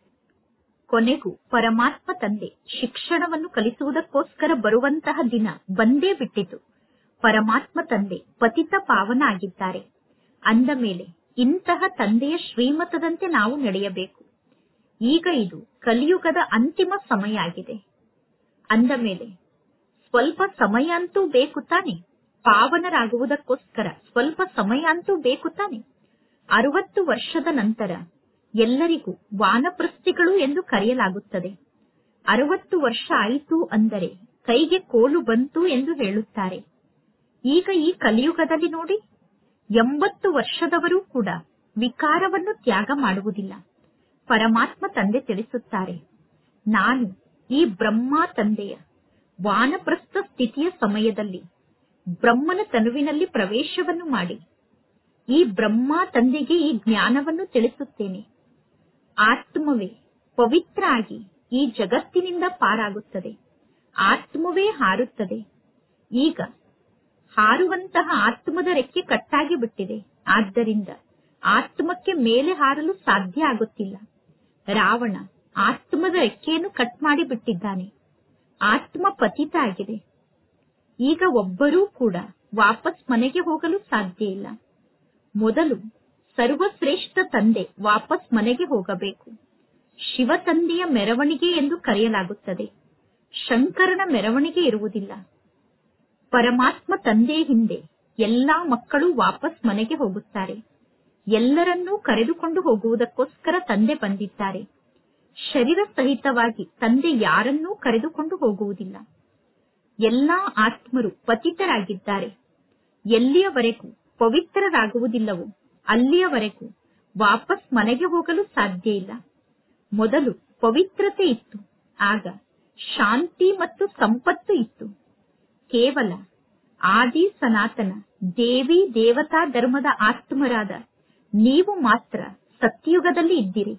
ಕೊನೆಗೂ ಪರಮಾತ್ಮ ತಂದೆ ಶಿಕ್ಷಣವನ್ನು ಕಲಿಸುವುದಕ್ಕೋಸ್ಕರ ಬರುವಂತಹ ದಿನ ಬಂದೇ ಬಿಟ್ಟಿತು ಪರಮಾತ್ಮ ತಂದೆ ಪತಿತ ಪಾವನ ಆಗಿದ್ದಾರೆ ಅಂದ ಮೇಲೆ ಇಂತಹ ತಂದೆಯ ಶ್ರೀಮತದಂತೆ ನಾವು ನಡೆಯಬೇಕು ಈಗ ಇದು ಕಲಿಯುಗದ ಅಂತಿಮ ಸಮಯ ಆಗಿದೆ ಅಂದ ಮೇಲೆ ಸ್ವಲ್ಪ ಸಮಯ ಅಂತೂ ಬೇಕು ತಾನೆ ಪಾವನರಾಗುವುದಕ್ಕೋಸ್ಕರ ಸ್ವಲ್ಪ ಸಮಯ ಅಂತೂ ಬೇಕು ತಾನೆ ಅರವತ್ತು ವರ್ಷದ ನಂತರ ಎಲ್ಲರಿಗೂ ವಾನಪ್ರಸ್ಥಿಗಳು ಎಂದು ಕರೆಯಲಾಗುತ್ತದೆ ಅರವತ್ತು ವರ್ಷ ಆಯಿತು ಅಂದರೆ ಕೈಗೆ ಕೋಲು ಬಂತು ಎಂದು ಹೇಳುತ್ತಾರೆ ಈಗ ಈ ಕಲಿಯುಗದಲ್ಲಿ ನೋಡಿ ಎಂಬತ್ತು ವರ್ಷದವರೂ ಕೂಡ ವಿಕಾರವನ್ನು ತ್ಯಾಗ ಮಾಡುವುದಿಲ್ಲ ಪರಮಾತ್ಮ ತಂದೆ ತಿಳಿಸುತ್ತಾರೆ ನಾನು ಈ ಬ್ರಹ್ಮ ತಂದೆಯ ವಾನಪ್ರಸ್ಥ ಸ್ಥಿತಿಯ ಸಮಯದಲ್ಲಿ ಬ್ರಹ್ಮನ ತನುವಿನಲ್ಲಿ ಪ್ರವೇಶವನ್ನು ಮಾಡಿ ಈ ಬ್ರಹ್ಮ ತಂದೆಗೆ ಈ ಜ್ಞಾನವನ್ನು ತಿಳಿಸುತ್ತೇನೆ ಆತ್ಮವೇ ಪವಿತ್ರ ಆಗಿ ಈ ಜಗತ್ತಿನಿಂದ ಪಾರಾಗುತ್ತದೆ ಆತ್ಮವೇ ಹಾರುತ್ತದೆ ಈಗ ಹಾರುವಂತಹ ಆತ್ಮದ ರೆಕ್ಕೆ ಕಟ್ಟಾಗಿ ಬಿಟ್ಟಿದೆ ಆದ್ದರಿಂದ ಆತ್ಮಕ್ಕೆ ಮೇಲೆ ಹಾರಲು ಸಾಧ್ಯ ಆಗುತ್ತಿಲ್ಲ ರಾವಣ ಆತ್ಮದ ರೆಕ್ಕೆಯನ್ನು ಕಟ್ ಮಾಡಿ ಬಿಟ್ಟಿದ್ದಾನೆ ಆತ್ಮ ಪತಿತ ಆಗಿದೆ ಈಗ ಒಬ್ಬರೂ ಕೂಡ ವಾಪಸ್ ಮನೆಗೆ ಹೋಗಲು ಸಾಧ್ಯ ಇಲ್ಲ ಮೊದಲು ಸರ್ವಶ್ರೇಷ್ಠ ತಂದೆ ವಾಪಸ್ ಮನೆಗೆ ಹೋಗಬೇಕು ಶಿವ ತಂದೆಯ ಮೆರವಣಿಗೆ ಎಂದು ಕರೆಯಲಾಗುತ್ತದೆ ಶಂಕರನ ಮೆರವಣಿಗೆ ಇರುವುದಿಲ್ಲ ಪರಮಾತ್ಮ ತಂದೆಯ ಹಿಂದೆ ಎಲ್ಲಾ ಮಕ್ಕಳು ವಾಪಸ್ ಮನೆಗೆ ಹೋಗುತ್ತಾರೆ ಎಲ್ಲರನ್ನೂ ಕರೆದುಕೊಂಡು ಹೋಗುವುದಕ್ಕೋಸ್ಕರ ತಂದೆ ಬಂದಿದ್ದಾರೆ ಶರೀರ ಸಹಿತವಾಗಿ ತಂದೆ ಯಾರನ್ನೂ ಕರೆದುಕೊಂಡು ಹೋಗುವುದಿಲ್ಲ ಎಲ್ಲಾ ಆತ್ಮರು ಪತಿತರಾಗಿದ್ದಾರೆ ಎಲ್ಲಿಯವರೆಗೂ ಪವಿತ್ರರಾಗುವುದಿಲ್ಲವೋ ಅಲ್ಲಿಯವರೆಗೂ ವಾಪಸ್ ಮನೆಗೆ ಹೋಗಲು ಸಾಧ್ಯ ಇಲ್ಲ ಮೊದಲು ಪವಿತ್ರತೆ ಇತ್ತು ಆಗ ಶಾಂತಿ ಮತ್ತು ಸಂಪತ್ತು ಇತ್ತು ಕೇವಲ ಆದಿ ಸನಾತನ ದೇವಿ ದೇವತಾ ಧರ್ಮದ ಆತ್ಮರಾದ ನೀವು ಮಾತ್ರ ಸತ್ಯಯುಗದಲ್ಲಿ ಇದ್ದೀರಿ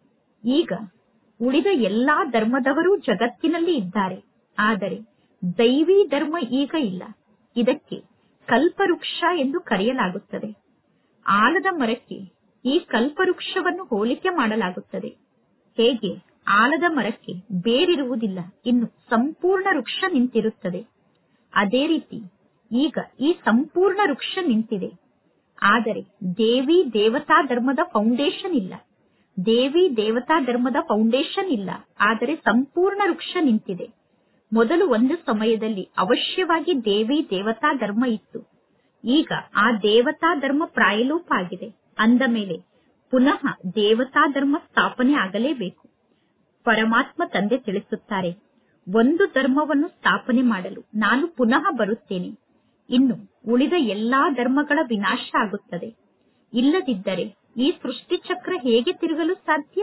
ಈಗ ಉಳಿದ ಎಲ್ಲಾ ಧರ್ಮದವರೂ ಜಗತ್ತಿನಲ್ಲಿ ಇದ್ದಾರೆ ಆದರೆ ದೈವಿ ಧರ್ಮ ಈಗ ಇಲ್ಲ ಇದಕ್ಕೆ ಕಲ್ಪವೃಕ್ಷ ಎಂದು ಕರೆಯಲಾಗುತ್ತದೆ ಆಲದ ಮರಕ್ಕೆ ಈ ಕಲ್ಪವೃಕ್ಷವನ್ನು ಹೋಲಿಕೆ ಮಾಡಲಾಗುತ್ತದೆ ಹೇಗೆ ಆಲದ ಮರಕ್ಕೆ ಬೇರಿರುವುದಿಲ್ಲ ಇನ್ನು ಸಂಪೂರ್ಣ ವೃಕ್ಷ ನಿಂತಿರುತ್ತದೆ ಅದೇ ರೀತಿ ಈಗ ಈ ಸಂಪೂರ್ಣ ವೃಕ್ಷ ನಿಂತಿದೆ ಆದರೆ ದೇವಿ ದೇವತಾ ಧರ್ಮದ ಫೌಂಡೇಶನ್ ಇಲ್ಲ ದೇವಿ ದೇವತಾ ಧರ್ಮದ ಫೌಂಡೇಶನ್ ಇಲ್ಲ ಆದರೆ ಸಂಪೂರ್ಣ ವೃಕ್ಷ ನಿಂತಿದೆ ಮೊದಲು ಒಂದು ಸಮಯದಲ್ಲಿ ಅವಶ್ಯವಾಗಿ ದೇವಿ ದೇವತಾ ಧರ್ಮ ಇತ್ತು ಈಗ ಆ ದೇವತಾ ಧರ್ಮ ಪ್ರಾಯಲೋಪ ಆಗಿದೆ ಅಂದ ಮೇಲೆ ಪುನಃ ದೇವತಾ ಧರ್ಮ ಸ್ಥಾಪನೆ ಆಗಲೇಬೇಕು ಪರಮಾತ್ಮ ತಂದೆ ತಿಳಿಸುತ್ತಾರೆ ಒಂದು ಧರ್ಮವನ್ನು ಸ್ಥಾಪನೆ ಮಾಡಲು ನಾನು ಪುನಃ ಬರುತ್ತೇನೆ ಇನ್ನು ಉಳಿದ ಎಲ್ಲಾ ಧರ್ಮಗಳ ವಿನಾಶ ಆಗುತ್ತದೆ ಇಲ್ಲದಿದ್ದರೆ ಈ ಸೃಷ್ಟಿ ಚಕ್ರ ಹೇಗೆ ತಿರುಗಲು ಸಾಧ್ಯ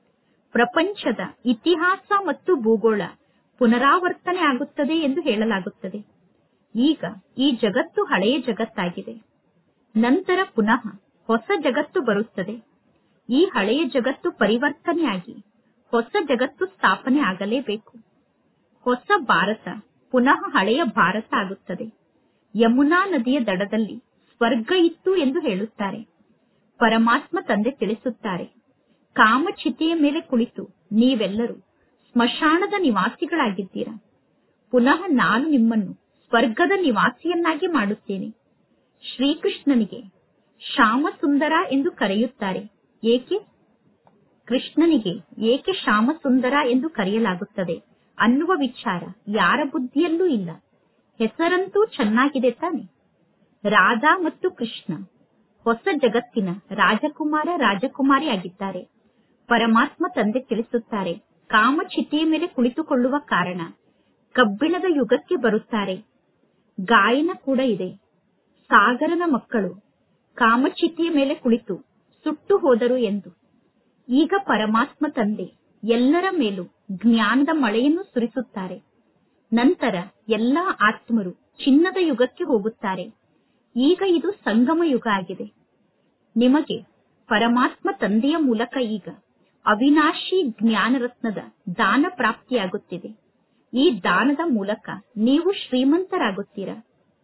ಪ್ರಪಂಚದ ಇತಿಹಾಸ ಮತ್ತು ಭೂಗೋಳ ಪುನರಾವರ್ತನೆ ಆಗುತ್ತದೆ ಎಂದು ಹೇಳಲಾಗುತ್ತದೆ ಈಗ ಈ ಜಗತ್ತು ಹಳೆಯ ಜಗತ್ತಾಗಿದೆ ನಂತರ ಪುನಃ ಹೊಸ ಜಗತ್ತು ಬರುತ್ತದೆ ಈ ಹಳೆಯ ಜಗತ್ತು ಪರಿವರ್ತನೆಯಾಗಿ ಹೊಸ ಜಗತ್ತು ಸ್ಥಾಪನೆ ಆಗಲೇಬೇಕು ಹೊಸ ಭಾರತ ಪುನಃ ಹಳೆಯ ಭಾರತ ಆಗುತ್ತದೆ ಯಮುನಾ ನದಿಯ ದಡದಲ್ಲಿ ಸ್ವರ್ಗ ಇತ್ತು ಎಂದು ಹೇಳುತ್ತಾರೆ ಪರಮಾತ್ಮ ತಂದೆ ತಿಳಿಸುತ್ತಾರೆ ಕಾಮಚಿತೆಯ ಮೇಲೆ ಕುಳಿತು ನೀವೆಲ್ಲರೂ ಸ್ಮಶಾನದ ನಿವಾಸಿಗಳಾಗಿದ್ದೀರಾ ಪುನಃ ನಾನು ನಿಮ್ಮನ್ನು ಸ್ವರ್ಗದ ನಿವಾಸಿಯನ್ನಾಗಿ ಮಾಡುತ್ತೇನೆ ಶ್ರೀಕೃಷ್ಣನಿಗೆ ಶ್ಯಾಮ ಸುಂದರ ಎಂದು ಕರೆಯುತ್ತಾರೆ ಏಕೆ ಕೃಷ್ಣನಿಗೆ ಏಕೆ ಶ್ಯಾಮ ಸುಂದರ ಎಂದು ಕರೆಯಲಾಗುತ್ತದೆ ಅನ್ನುವ ವಿಚಾರ ಯಾರ ಬುದ್ಧಿಯಲ್ಲೂ ಇಲ್ಲ ಹೆಸರಂತೂ ಚೆನ್ನಾಗಿದೆ ತಾನೆ ರಾಧಾ ಮತ್ತು ಕೃಷ್ಣ ಹೊಸ ಜಗತ್ತಿನ ರಾಜಕುಮಾರ ರಾಜಕುಮಾರಿ ಆಗಿದ್ದಾರೆ ಪರಮಾತ್ಮ ತಂದೆ ತಿಳಿಸುತ್ತಾರೆ ಕಾಮಚಿತೆಯ ಮೇಲೆ ಕುಳಿತುಕೊಳ್ಳುವ ಕಾರಣ ಕಬ್ಬಿಣದ ಯುಗಕ್ಕೆ ಬರುತ್ತಾರೆ ಗಾಯನ ಕೂಡ ಇದೆ ಸಾಗರನ ಮಕ್ಕಳು ಕಾಮಚಿತೆಯ ಮೇಲೆ ಕುಳಿತು ಸುಟ್ಟು ಹೋದರು ಎಂದು ಈಗ ಪರಮಾತ್ಮ ತಂದೆ ಎಲ್ಲರ ಮೇಲೂ ಜ್ಞಾನದ ಮಳೆಯನ್ನು ಸುರಿಸುತ್ತಾರೆ ನಂತರ ಎಲ್ಲಾ ಆತ್ಮರು ಚಿನ್ನದ ಯುಗಕ್ಕೆ ಹೋಗುತ್ತಾರೆ ಈಗ ಇದು ಸಂಗಮ ಯುಗ ಆಗಿದೆ ನಿಮಗೆ ಪರಮಾತ್ಮ ತಂದೆಯ ಮೂಲಕ ಈಗ ಅವಿನಾಶಿ ಜ್ಞಾನರತ್ನದ ದಾನ ಪ್ರಾಪ್ತಿಯಾಗುತ್ತಿದೆ ಈ ದಾನದ ಮೂಲಕ ನೀವು ಶ್ರೀಮಂತರಾಗುತ್ತೀರಾ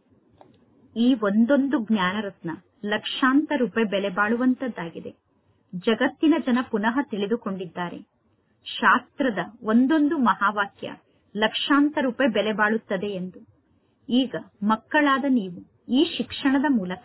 ಈ ಒಂದೊಂದು ಜ್ಞಾನರತ್ನ ಲಕ್ಷಾಂತರ ರೂಪಾಯಿ ಬೆಲೆ ಬಾಳುವಂತದ್ದಾಗಿದೆ ಜಗತ್ತಿನ ಜನ ಪುನಃ ತಿಳಿದುಕೊಂಡಿದ್ದಾರೆ ಶಾಸ್ತ್ರದ ಒಂದೊಂದು ಮಹಾವಾಕ್ಯ ಲಕ್ಷಾಂತರ ರೂಪಾಯಿ ಬೆಲೆ ಬಾಳುತ್ತದೆ ಎಂದು ಈಗ ಮಕ್ಕಳಾದ ನೀವು ಈ ಶಿಕ್ಷಣದ ಮೂಲಕ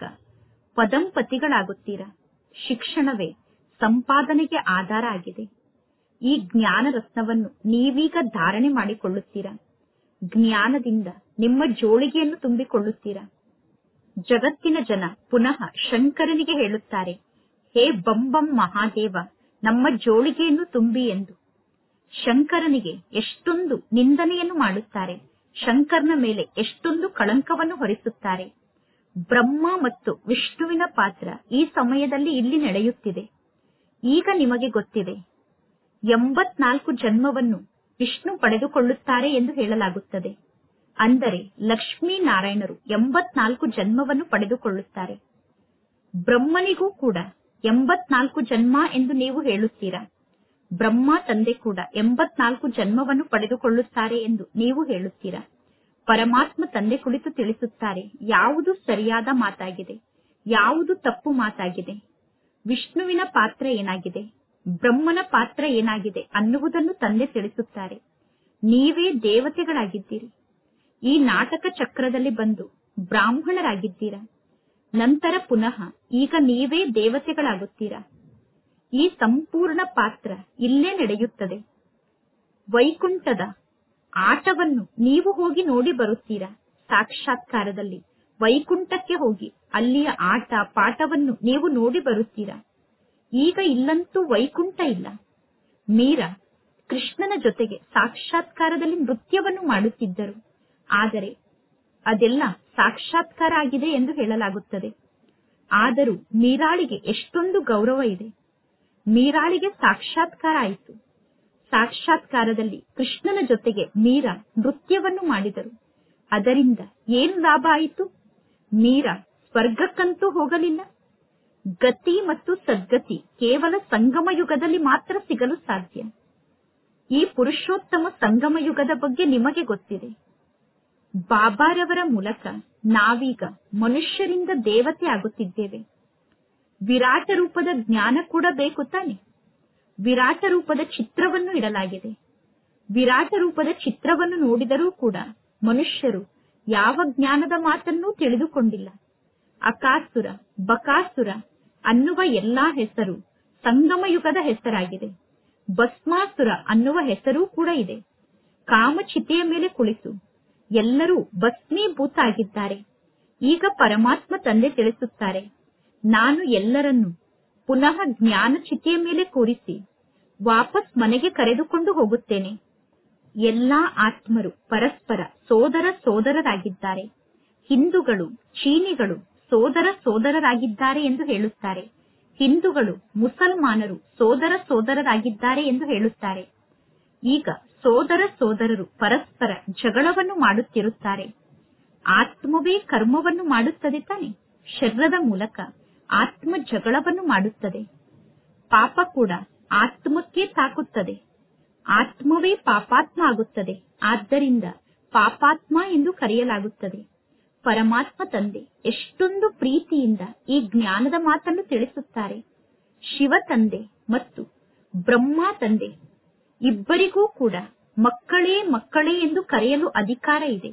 ಪದಂಪತಿಗಳಾಗುತ್ತೀರಾ ಶಿಕ್ಷಣವೇ ಸಂಪಾದನೆಗೆ ಆಧಾರ ಆಗಿದೆ ಈ ಜ್ಞಾನ ರತ್ನವನ್ನು ನೀವೀಗ ಧಾರಣೆ ಮಾಡಿಕೊಳ್ಳುತ್ತೀರಾ ಜ್ಞಾನದಿಂದ ನಿಮ್ಮ ಜೋಳಿಗೆಯನ್ನು ತುಂಬಿಕೊಳ್ಳುತ್ತೀರಾ ಜಗತ್ತಿನ ಜನ ಪುನಃ ಶಂಕರನಿಗೆ ಹೇಳುತ್ತಾರೆ ಹೇ ಬಂಬಂ ಮಹಾದೇವ ನಮ್ಮ ಜೋಳಿಗೆಯನ್ನು ತುಂಬಿ ಎಂದು ಶಂಕರನಿಗೆ ಎಷ್ಟೊಂದು ನಿಂದನೆಯನ್ನು ಮಾಡುತ್ತಾರೆ ಶಂಕರನ ಮೇಲೆ ಎಷ್ಟೊಂದು ಕಳಂಕವನ್ನು ಹೊರಿಸುತ್ತಾರೆ ಬ್ರಹ್ಮ ಮತ್ತು ವಿಷ್ಣುವಿನ ಪಾತ್ರ ಈ ಸಮಯದಲ್ಲಿ ಇಲ್ಲಿ ನಡೆಯುತ್ತಿದೆ ಈಗ ನಿಮಗೆ ಗೊತ್ತಿದೆ ಎಂಬತ್ನಾಲ್ಕು ಜನ್ಮವನ್ನು ವಿಷ್ಣು ಪಡೆದುಕೊಳ್ಳುತ್ತಾರೆ ಎಂದು ಹೇಳಲಾಗುತ್ತದೆ ಅಂದರೆ ಲಕ್ಷ್ಮೀ ನಾರಾಯಣರು ಎಂಬತ್ನಾಲ್ಕು ಜನ್ಮವನ್ನು ಪಡೆದುಕೊಳ್ಳುತ್ತಾರೆ ಬ್ರಹ್ಮನಿಗೂ ಕೂಡ ಎಂಬತ್ನಾಲ್ಕು ಜನ್ಮ ಎಂದು ನೀವು ಹೇಳುತ್ತೀರಾ ಬ್ರಹ್ಮ ತಂದೆ ಕೂಡ ಎಂಬತ್ನಾಲ್ಕು ಜನ್ಮವನ್ನು ಪಡೆದುಕೊಳ್ಳುತ್ತಾರೆ ಎಂದು ನೀವು ಹೇಳುತ್ತೀರಾ ಪರಮಾತ್ಮ ತಂದೆ ಕುಳಿತು ತಿಳಿಸುತ್ತಾರೆ ಯಾವುದು ಸರಿಯಾದ ಮಾತಾಗಿದೆ ಯಾವುದು ತಪ್ಪು ಮಾತಾಗಿದೆ ವಿಷ್ಣುವಿನ ಪಾತ್ರ ಏನಾಗಿದೆ ಬ್ರಹ್ಮನ ಪಾತ್ರ ಏನಾಗಿದೆ ಅನ್ನುವುದನ್ನು ತಂದೆ ತಿಳಿಸುತ್ತಾರೆ ನೀವೇ ದೇವತೆಗಳಾಗಿದ್ದೀರಿ ಈ ನಾಟಕ ಚಕ್ರದಲ್ಲಿ ಬಂದು ಬ್ರಾಹ್ಮಣರಾಗಿದ್ದೀರಾ ನಂತರ ಪುನಃ ಈಗ ನೀವೇ ದೇವತೆಗಳಾಗುತ್ತೀರಾ ಈ ಸಂಪೂರ್ಣ ಪಾತ್ರ ಇಲ್ಲೇ ನಡೆಯುತ್ತದೆ ವೈಕುಂಠದ ಆಟವನ್ನು ನೀವು ಹೋಗಿ ನೋಡಿ ಬರುತ್ತೀರಾ ಸಾಕ್ಷಾತ್ಕಾರದಲ್ಲಿ ವೈಕುಂಠಕ್ಕೆ ಹೋಗಿ ಅಲ್ಲಿಯ ಆಟ ಪಾಠವನ್ನು ನೀವು ನೋಡಿ ಬರುತ್ತೀರಾ ಈಗ ಇಲ್ಲಂತೂ ವೈಕುಂಠ ಇಲ್ಲ ಮೀರಾ ಕೃಷ್ಣನ ಜೊತೆಗೆ ಸಾಕ್ಷಾತ್ಕಾರದಲ್ಲಿ ನೃತ್ಯವನ್ನು ಮಾಡುತ್ತಿದ್ದರು ಆದರೆ ಅದೆಲ್ಲ ಸಾಕ್ಷಾತ್ಕಾರ ಆಗಿದೆ ಎಂದು ಹೇಳಲಾಗುತ್ತದೆ ಆದರೂ ಮೀರಾಳಿಗೆ ಎಷ್ಟೊಂದು ಗೌರವ ಇದೆ ಮೀರಾಳಿಗೆ ಸಾಕ್ಷಾತ್ಕಾರ ಆಯಿತು ಸಾಕ್ಷಾತ್ಕಾರದಲ್ಲಿ ಕೃಷ್ಣನ ಜೊತೆಗೆ ಮೀರಾ ನೃತ್ಯವನ್ನು ಮಾಡಿದರು ಅದರಿಂದ ಏನು ಲಾಭ ಆಯಿತು ಮೀರಾ ಸ್ವರ್ಗಕ್ಕಂತೂ ಹೋಗಲಿಲ್ಲ ಗತಿ ಮತ್ತು ಸದ್ಗತಿ ಕೇವಲ ಸಂಗಮ ಯುಗದಲ್ಲಿ ಮಾತ್ರ ಸಿಗಲು ಸಾಧ್ಯ ಈ ಪುರುಷೋತ್ತಮ ಸಂಗಮ ಯುಗದ ಬಗ್ಗೆ ನಿಮಗೆ ಗೊತ್ತಿದೆ ಬಾಬಾರವರ ಮೂಲಕ ನಾವೀಗ ಮನುಷ್ಯರಿಂದ ದೇವತೆ ಆಗುತ್ತಿದ್ದೇವೆ ವಿರಾಟ ರೂಪದ ಜ್ಞಾನ ಕೂಡ ಬೇಕು ತಾನೆ ವಿರಾಟ ರೂಪದ ಚಿತ್ರವನ್ನು ಇಡಲಾಗಿದೆ ವಿರಾಟ ರೂಪದ ಚಿತ್ರವನ್ನು ನೋಡಿದರೂ ಕೂಡ ಮನುಷ್ಯರು ಯಾವ ಜ್ಞಾನದ ಮಾತನ್ನೂ ತಿಳಿದುಕೊಂಡಿಲ್ಲ ಅಕಾಸುರ ಬಕಾಸುರ ಅನ್ನುವ ಎಲ್ಲಾ ಹೆಸರು ಸಂಗಮ ಯುಗದ ಹೆಸರಾಗಿದೆ ಭಸ್ಮಾಸುರ ಅನ್ನುವ ಹೆಸರೂ ಕೂಡ ಇದೆ ಕಾಮಚಿತೆಯ ಮೇಲೆ ಕುಳಿತು ಎಲ್ಲರೂ ಭಸ್ಮೀಭೂತ ಆಗಿದ್ದಾರೆ ಈಗ ಪರಮಾತ್ಮ ತಂದೆ ತಿಳಿಸುತ್ತಾರೆ ನಾನು ಎಲ್ಲರನ್ನೂ ಪುನಃ ಜ್ಞಾನ ಚಿತೆಯ ಮೇಲೆ ಕೂರಿಸಿ ವಾಪಸ್ ಮನೆಗೆ ಕರೆದುಕೊಂಡು ಹೋಗುತ್ತೇನೆ ಎಲ್ಲಾ ಆತ್ಮರು ಪರಸ್ಪರ ಸೋದರ ಸೋದರರಾಗಿದ್ದಾರೆ ಹಿಂದೂಗಳು ಚೀನಿಗಳು ಸೋದರ ಸೋದರರಾಗಿದ್ದಾರೆ ಎಂದು ಹೇಳುತ್ತಾರೆ ಹಿಂದೂಗಳು ಮುಸಲ್ಮಾನರು ಸೋದರ ಸೋದರರಾಗಿದ್ದಾರೆ ಎಂದು ಹೇಳುತ್ತಾರೆ ಈಗ ಸೋದರ ಸೋದರರು ಪರಸ್ಪರ ಜಗಳವನ್ನು ಮಾಡುತ್ತಿರುತ್ತಾರೆ ಆತ್ಮವೇ ಕರ್ಮವನ್ನು ಮಾಡುತ್ತದೆ ತಾನೆ ಶರೀರದ ಮೂಲಕ ಆತ್ಮ ಜಗಳವನ್ನು ಮಾಡುತ್ತದೆ ಪಾಪ ಕೂಡ ಆತ್ಮಕ್ಕೆ ತಾಕುತ್ತದೆ ಆತ್ಮವೇ ಪಾಪಾತ್ಮ ಆಗುತ್ತದೆ ಆದ್ದರಿಂದ ಪಾಪಾತ್ಮ ಎಂದು ಕರೆಯಲಾಗುತ್ತದೆ ಪರಮಾತ್ಮ ತಂದೆ ಎಷ್ಟೊಂದು ಪ್ರೀತಿಯಿಂದ ಈ ಜ್ಞಾನದ ಮಾತನ್ನು ತಿಳಿಸುತ್ತಾರೆ ಶಿವ ತಂದೆ ಮತ್ತು ಬ್ರಹ್ಮ ತಂದೆ ಇಬ್ಬರಿಗೂ ಕೂಡ ಮಕ್ಕಳೇ ಮಕ್ಕಳೇ ಎಂದು ಕರೆಯಲು ಅಧಿಕಾರ ಇದೆ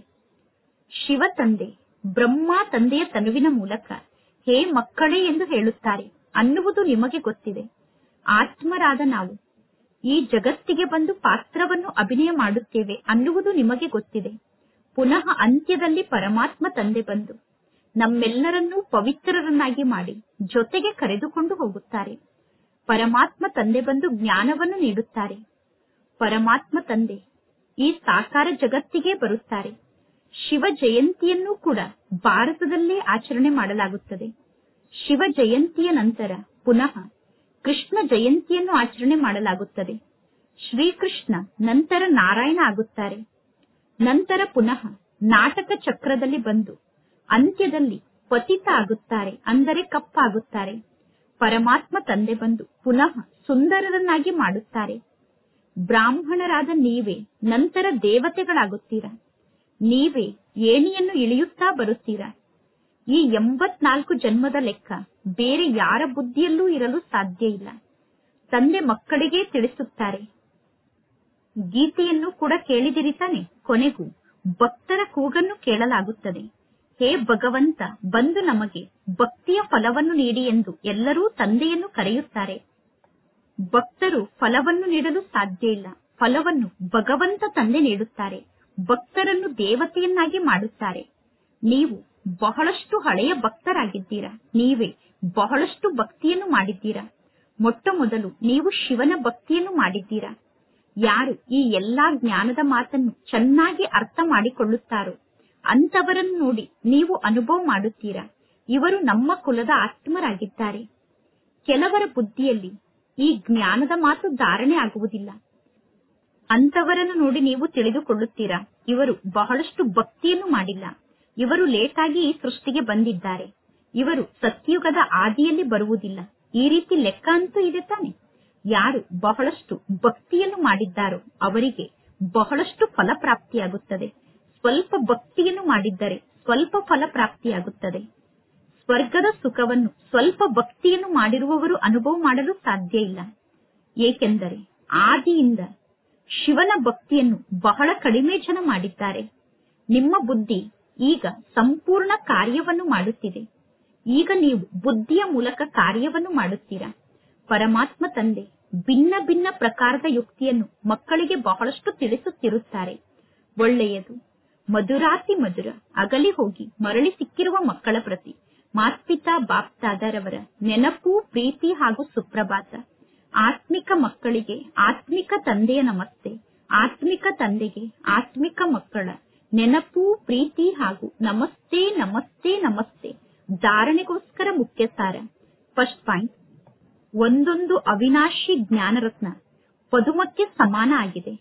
ಶಿವ ತಂದೆ ಬ್ರಹ್ಮ ತಂದೆಯ ತನುವಿನ ಮೂಲಕ ಹೇ ಮಕ್ಕಳೇ ಎಂದು ಹೇಳುತ್ತಾರೆ ಅನ್ನುವುದು ನಿಮಗೆ ಗೊತ್ತಿದೆ ಆತ್ಮರಾದ ನಾವು ಈ ಜಗತ್ತಿಗೆ ಬಂದು ಪಾತ್ರವನ್ನು ಅಭಿನಯ ಮಾಡುತ್ತೇವೆ ಅನ್ನುವುದು ನಿಮಗೆ ಗೊತ್ತಿದೆ ಪುನಃ ಅಂತ್ಯದಲ್ಲಿ ಪರಮಾತ್ಮ ತಂದೆ ಬಂದು ನಮ್ಮೆಲ್ಲರನ್ನೂ ಪವಿತ್ರರನ್ನಾಗಿ ಮಾಡಿ ಜೊತೆಗೆ ಕರೆದುಕೊಂಡು ಹೋಗುತ್ತಾರೆ ಪರಮಾತ್ಮ ತಂದೆ ಬಂದು ಜ್ಞಾನವನ್ನು ನೀಡುತ್ತಾರೆ ಪರಮಾತ್ಮ ತಂದೆ ಈ ಸಾಕಾರ ಜಗತ್ತಿಗೆ ಬರುತ್ತಾರೆ ಶಿವ ಜಯಂತಿಯನ್ನು ಕೂಡ ಭಾರತದಲ್ಲೇ ಆಚರಣೆ ಮಾಡಲಾಗುತ್ತದೆ ಶಿವ ಜಯಂತಿಯ ನಂತರ ಪುನಃ ಕೃಷ್ಣ ಜಯಂತಿಯನ್ನು ಆಚರಣೆ ಮಾಡಲಾಗುತ್ತದೆ ಶ್ರೀಕೃಷ್ಣ ನಂತರ ನಾರಾಯಣ ಆಗುತ್ತಾರೆ ನಂತರ ಪುನಃ ನಾಟಕ ಚಕ್ರದಲ್ಲಿ ಬಂದು ಅಂತ್ಯದಲ್ಲಿ ಪತಿತ ಆಗುತ್ತಾರೆ ಅಂದರೆ ಕಪ್ಪಾಗುತ್ತಾರೆ ಪರಮಾತ್ಮ ತಂದೆ ಬಂದು ಪುನಃ ಸುಂದರರನ್ನಾಗಿ ಮಾಡುತ್ತಾರೆ ಬ್ರಾಹ್ಮಣರಾದ ನೀವೇ ನಂತರ ದೇವತೆಗಳಾಗುತ್ತೀರಾ ನೀವೇ ಏಣಿಯನ್ನು ಇಳಿಯುತ್ತಾ ಬರುತ್ತೀರಾ ಈ ಎಂಬತ್ನಾಲ್ಕು ಜನ್ಮದ ಲೆಕ್ಕ ಬೇರೆ ಯಾರ ಬುದ್ಧಿಯಲ್ಲೂ ಇರಲು ಸಾಧ್ಯ ಇಲ್ಲ ತಂದೆ ಮಕ್ಕಳಿಗೆ ತಿಳಿಸುತ್ತಾರೆ ಗೀತೆಯನ್ನು ಕೂಡ ಕೇಳಿದಿರಿ ತಾನೆ ಕೊನೆಗೂ ಭಕ್ತರ ಕೂಗನ್ನು ಕೇಳಲಾಗುತ್ತದೆ ಹೇ ಭಗವಂತ ಬಂದು ನಮಗೆ ಭಕ್ತಿಯ ಫಲವನ್ನು ನೀಡಿ ಎಂದು ಎಲ್ಲರೂ ತಂದೆಯನ್ನು ಕರೆಯುತ್ತಾರೆ ಭಕ್ತರು ಫಲವನ್ನು ನೀಡಲು ಸಾಧ್ಯ ಇಲ್ಲ ಫಲವನ್ನು ಭಗವಂತ ತಂದೆ ನೀಡುತ್ತಾರೆ ಭಕ್ತರನ್ನು ದೇವತೆಯನ್ನಾಗಿ ಮಾಡುತ್ತಾರೆ ನೀವು ಬಹಳಷ್ಟು ಹಳೆಯ ಭಕ್ತರಾಗಿದ್ದೀರಾ ನೀವೇ ಬಹಳಷ್ಟು ಭಕ್ತಿಯನ್ನು ಮಾಡಿದ್ದೀರಾ ಮೊಟ್ಟ ಮೊದಲು ನೀವು ಶಿವನ ಭಕ್ತಿಯನ್ನು ಮಾಡಿದ್ದೀರಾ ಯಾರು ಈ ಎಲ್ಲಾ ಜ್ಞಾನದ ಮಾತನ್ನು ಚೆನ್ನಾಗಿ ಅರ್ಥ ಮಾಡಿಕೊಳ್ಳುತ್ತಾರೋ ಅಂತವರನ್ನು ನೋಡಿ ನೀವು ಅನುಭವ ಮಾಡುತ್ತೀರಾ ಇವರು ನಮ್ಮ ಕುಲದ ಆತ್ಮರಾಗಿದ್ದಾರೆ ಕೆಲವರ ಬುದ್ಧಿಯಲ್ಲಿ ಈ ಜ್ಞಾನದ ಮಾತು ಧಾರಣೆ ಆಗುವುದಿಲ್ಲ ಅಂತವರನ್ನು ನೋಡಿ ನೀವು ತಿಳಿದುಕೊಳ್ಳುತ್ತೀರಾ ಇವರು ಬಹಳಷ್ಟು ಭಕ್ತಿಯನ್ನು ಮಾಡಿಲ್ಲ ಇವರು ಲೇಟಾಗಿ ಈ ಸೃಷ್ಟಿಗೆ ಬಂದಿದ್ದಾರೆ ಇವರು ಸತ್ಯುಗದ ಆದಿಯಲ್ಲಿ ಬರುವುದಿಲ್ಲ ಈ ರೀತಿ ಲೆಕ್ಕ ಅಂತೂ ಇದೆ ತಾನೆ ಯಾರು ಬಹಳಷ್ಟು ಭಕ್ತಿಯನ್ನು ಮಾಡಿದ್ದಾರೋ ಅವರಿಗೆ ಬಹಳಷ್ಟು ಫಲ ಪ್ರಾಪ್ತಿಯಾಗುತ್ತದೆ ಸ್ವಲ್ಪ ಭಕ್ತಿಯನ್ನು ಮಾಡಿದ್ದರೆ ಸ್ವಲ್ಪ ಫಲ ಪ್ರಾಪ್ತಿಯಾಗುತ್ತದೆ ಸ್ವರ್ಗದ ಸುಖವನ್ನು ಸ್ವಲ್ಪ ಭಕ್ತಿಯನ್ನು ಮಾಡಿರುವವರು ಅನುಭವ ಮಾಡಲು ಸಾಧ್ಯ ಇಲ್ಲ ಏಕೆಂದರೆ ಆದಿಯಿಂದ ಶಿವನ ಭಕ್ತಿಯನ್ನು ಬಹಳ ಕಡಿಮೆ ಜನ ಮಾಡಿದ್ದಾರೆ ನಿಮ್ಮ ಬುದ್ಧಿ ಈಗ ಸಂಪೂರ್ಣ ಕಾರ್ಯವನ್ನು ಮಾಡುತ್ತಿದೆ ಈಗ ನೀವು ಬುದ್ಧಿಯ ಮೂಲಕ ಕಾರ್ಯವನ್ನು ಮಾಡುತ್ತೀರಾ ಪರಮಾತ್ಮ ತಂದೆ ಭಿನ್ನ ಭಿನ್ನ ಪ್ರಕಾರದ ಯುಕ್ತಿಯನ್ನು ಮಕ್ಕಳಿಗೆ ಬಹಳಷ್ಟು ತಿಳಿಸುತ್ತಿರುತ್ತಾರೆ ಒಳ್ಳೆಯದು ಮಧುರಾತಿ ಮಧುರ ಅಗಲಿ ಹೋಗಿ ಮರಳಿ ಸಿಕ್ಕಿರುವ ಮಕ್ಕಳ ಪ್ರತಿ ಮಾತ್ಪಿತಾ ಬಾಪ್ತಾದರವರ ನೆನಪು ಪ್ರೀತಿ ಹಾಗೂ ಸುಪ್ರಭಾತ ಆತ್ಮಿಕ ಮಕ್ಕಳಿಗೆ ಆತ್ಮಿಕ ತಂದೆಯ ನಮಸ್ತೆ ಆತ್ಮಿಕ ತಂದೆಗೆ ಆತ್ಮಿಕ ಮಕ್ಕಳ ನೆನಪು ಪ್ರೀತಿ ಹಾಗೂ ನಮಸ್ತೆ ನಮಸ್ತೆ ನಮಸ್ತೆ ಧಾರಣೆಗೋಸ್ಕರ ಮುಖ್ಯ ಸಾರ ಫಸ್ಟ್ ಪಾಯಿಂಟ್ ಒಂದೊಂದು ಅವಿನಾಶಿ ಜ್ಞಾನರತ್ನ ಪದುಮಕ್ಕೆ ಸಮಾನ ಆಗಿದೆ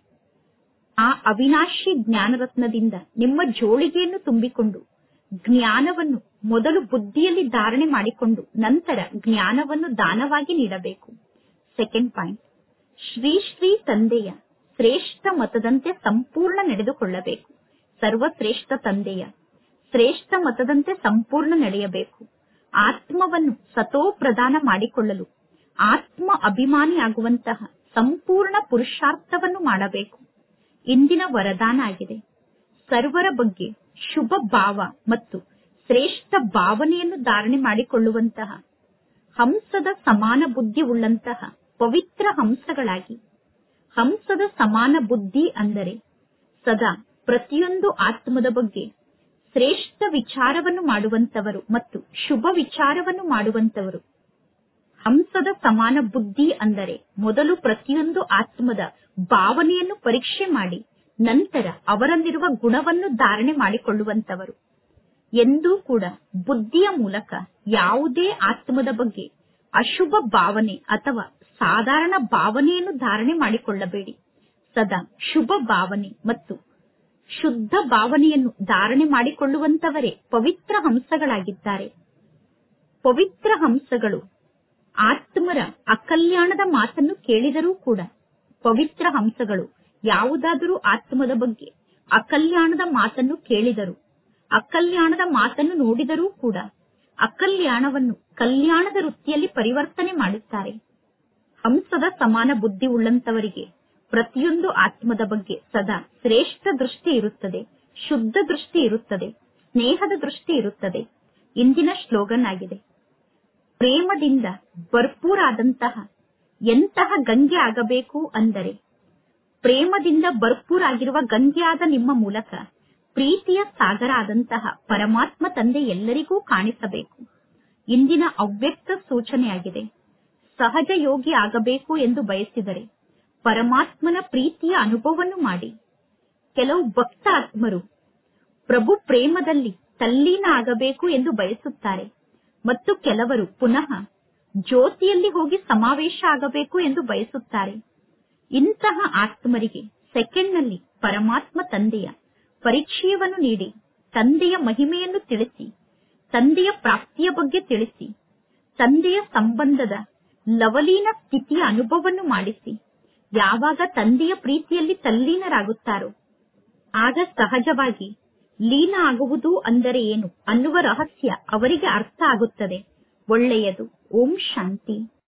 ಆ ಅವಿನಾಶಿ ಜ್ಞಾನರತ್ನದಿಂದ ನಿಮ್ಮ ಜೋಳಿಗೆಯನ್ನು ತುಂಬಿಕೊಂಡು ಜ್ಞಾನವನ್ನು ಮೊದಲು ಬುದ್ಧಿಯಲ್ಲಿ ಧಾರಣೆ ಮಾಡಿಕೊಂಡು ನಂತರ ಜ್ಞಾನವನ್ನು ದಾನವಾಗಿ ನೀಡಬೇಕು ಸೆಕೆಂಡ್ ಪಾಯಿಂಟ್ ಶ್ರೀ ಶ್ರೀ ತಂದೆಯ ಶ್ರೇಷ್ಠ ಮತದಂತೆ ಸಂಪೂರ್ಣ ನಡೆದುಕೊಳ್ಳಬೇಕು ಸರ್ವಶ್ರೇಷ್ಠ ತಂದೆಯ ಶ್ರೇಷ್ಠ ಮತದಂತೆ ಸಂಪೂರ್ಣ ನಡೆಯಬೇಕು ಆತ್ಮವನ್ನು ಸತೋ ಪ್ರದಾನ ಮಾಡಿಕೊಳ್ಳಲು ಆತ್ಮ ಅಭಿಮಾನಿಯಾಗುವಂತಹ ಸಂಪೂರ್ಣ ಪುರುಷಾರ್ಥವನ್ನು ಮಾಡಬೇಕು ಇಂದಿನ ವರದಾನ ಆಗಿದೆ ಸರ್ವರ ಬಗ್ಗೆ ಶುಭ ಭಾವ ಮತ್ತು ಶ್ರೇಷ್ಠ ಭಾವನೆಯನ್ನು ಧಾರಣೆ ಮಾಡಿಕೊಳ್ಳುವಂತಹ ಹಂಸದ ಸಮಾನ ಬುದ್ಧಿ ಉಳ್ಳಂತಹ ಪವಿತ್ರ ಹಂಸಗಳಾಗಿ ಹಂಸದ ಸಮಾನ ಬುದ್ಧಿ ಅಂದರೆ ಸದಾ ಪ್ರತಿಯೊಂದು ಆತ್ಮದ ಬಗ್ಗೆ ಶ್ರೇಷ್ಠ ವಿಚಾರವನ್ನು ಮಾಡುವಂತವರು ಮತ್ತು ಶುಭ ವಿಚಾರವನ್ನು ಮಾಡುವಂತವರು ಹಂಸದ ಸಮಾನ ಬುದ್ಧಿ ಅಂದರೆ ಮೊದಲು ಪ್ರತಿಯೊಂದು ಆತ್ಮದ ಭಾವನೆಯನ್ನು ಪರೀಕ್ಷೆ ಮಾಡಿ ನಂತರ ಅವರಲ್ಲಿರುವ ಗುಣವನ್ನು ಧಾರಣೆ ಮಾಡಿಕೊಳ್ಳುವಂತವರು ಎಂದೂ ಕೂಡ ಬುದ್ಧಿಯ ಮೂಲಕ ಯಾವುದೇ ಆತ್ಮದ ಬಗ್ಗೆ ಅಶುಭ ಭಾವನೆ ಅಥವಾ ಸಾಧಾರಣ ಭಾವನೆಯನ್ನು ಧಾರಣೆ ಮಾಡಿಕೊಳ್ಳಬೇಡಿ ಸದಾ ಶುಭ ಭಾವನೆ ಮತ್ತು ಶುದ್ಧ ಭಾವನೆಯನ್ನು ಧಾರಣೆ ಮಾಡಿಕೊಳ್ಳುವಂತವರೇ ಪವಿತ್ರ ಹಂಸಗಳಾಗಿದ್ದಾರೆ ಪವಿತ್ರ ಹಂಸಗಳು ಆತ್ಮರ ಅಕಲ್ಯಾಣದ ಮಾತನ್ನು ಕೇಳಿದರೂ ಕೂಡ ಪವಿತ್ರ ಹಂಸಗಳು ಯಾವುದಾದರೂ ಆತ್ಮದ ಬಗ್ಗೆ ಅಕಲ್ಯಾಣದ ಮಾತನ್ನು ಕೇಳಿದರು ಅಕಲ್ಯಾಣದ ಮಾತನ್ನು ನೋಡಿದರೂ ಕೂಡ ಅಕಲ್ಯಾಣವನ್ನು ಕಲ್ಯಾಣದ ವೃತ್ತಿಯಲ್ಲಿ ಪರಿವರ್ತನೆ ಮಾಡುತ್ತಾರೆ ಹಂಸದ ಸಮಾನ ಬುದ್ಧಿ ಉಳ್ಳಂತವರಿಗೆ ಪ್ರತಿಯೊಂದು ಆತ್ಮದ ಬಗ್ಗೆ ಸದಾ ಶ್ರೇಷ್ಠ ದೃಷ್ಟಿ ಇರುತ್ತದೆ ಶುದ್ಧ ದೃಷ್ಟಿ ಇರುತ್ತದೆ ಸ್ನೇಹದ ದೃಷ್ಟಿ ಇರುತ್ತದೆ ಇಂದಿನ ಶ್ಲೋಗನ್ ಆಗಿದೆ ಪ್ರೇಮದಿಂದ ಭರ್ಪೂರಾದಂತಹ ಎಂತಹ ಗಂಗೆ ಆಗಬೇಕು ಅಂದರೆ ಪ್ರೇಮದಿಂದ ಭರ್ಪೂರಾಗಿರುವ ಗಂಗೆಯಾದ ನಿಮ್ಮ ಮೂಲಕ ಪ್ರೀತಿಯ ಸಾಗರ ಆದಂತಹ ಪರಮಾತ್ಮ ತಂದೆ ಎಲ್ಲರಿಗೂ ಕಾಣಿಸಬೇಕು ಇಂದಿನ ಅವ್ಯಕ್ತ ಸೂಚನೆಯಾಗಿದೆ ಸಹಜ ಯೋಗಿ ಆಗಬೇಕು ಎಂದು ಬಯಸಿದರೆ ಪರಮಾತ್ಮನ ಪ್ರೀತಿಯ ಅನುಭವವನ್ನು ಮಾಡಿ ಕೆಲವು ಭಕ್ತ ಆತ್ಮರು ಪ್ರಭು ಪ್ರೇಮದಲ್ಲಿ ತಲ್ಲೀನ ಆಗಬೇಕು ಎಂದು ಬಯಸುತ್ತಾರೆ ಮತ್ತು ಕೆಲವರು ಪುನಃ ಜ್ಯೋತಿಯಲ್ಲಿ ಹೋಗಿ ಸಮಾವೇಶ ಆಗಬೇಕು ಎಂದು ಬಯಸುತ್ತಾರೆ ಇಂತಹ ಆತ್ಮರಿಗೆ ಸೆಕೆಂಡ್ನಲ್ಲಿ ಪರಮಾತ್ಮ ತಂದೆಯ ಪರಿಚಯವನ್ನು ನೀಡಿ ತಂದೆಯ ಮಹಿಮೆಯನ್ನು ತಿಳಿಸಿ ತಂದೆಯ ಪ್ರಾಪ್ತಿಯ ಬಗ್ಗೆ ತಿಳಿಸಿ ತಂದೆಯ ಸಂಬಂಧದ ಲವಲೀನ ಸ್ಥಿತಿಯ ಅನುಭವವನ್ನು ಮಾಡಿಸಿ ಯಾವಾಗ ತಂದೆಯ ಪ್ರೀತಿಯಲ್ಲಿ ತಲ್ಲೀನರಾಗುತ್ತಾರೋ ಆಗ ಸಹಜವಾಗಿ ಲೀನ ಆಗುವುದು ಅಂದರೆ ಏನು ಅನ್ನುವ ರಹಸ್ಯ ಅವರಿಗೆ ಅರ್ಥ ಆಗುತ್ತದೆ ಒಳ್ಳೆಯದು ಓಂ ಶಾಂತಿ